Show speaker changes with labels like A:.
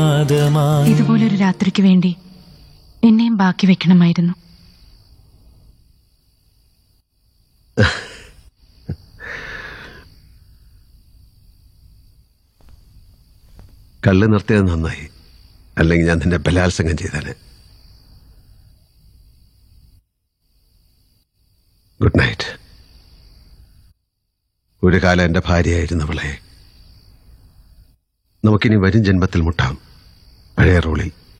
A: ഇതുപോലൊരു രാത്രിക്ക് വേണ്ടി എന്നെയും ബാക്കി വെക്കണമായിരുന്നു
B: കള്ള് നിർത്തിയത് നന്നായി അല്ലെങ്കിൽ ഞാൻ നിന്നെ ബലാത്സംഗം ചെയ്തേനെ ഗുഡ് നൈറ്റ് ഒരു കാലം എന്റെ ഭാര്യയായിരുന്നവളെ നമുക്കിനി വരും ജന്മത്തിൽ മുട്ടാം പഴയ റോളിൽ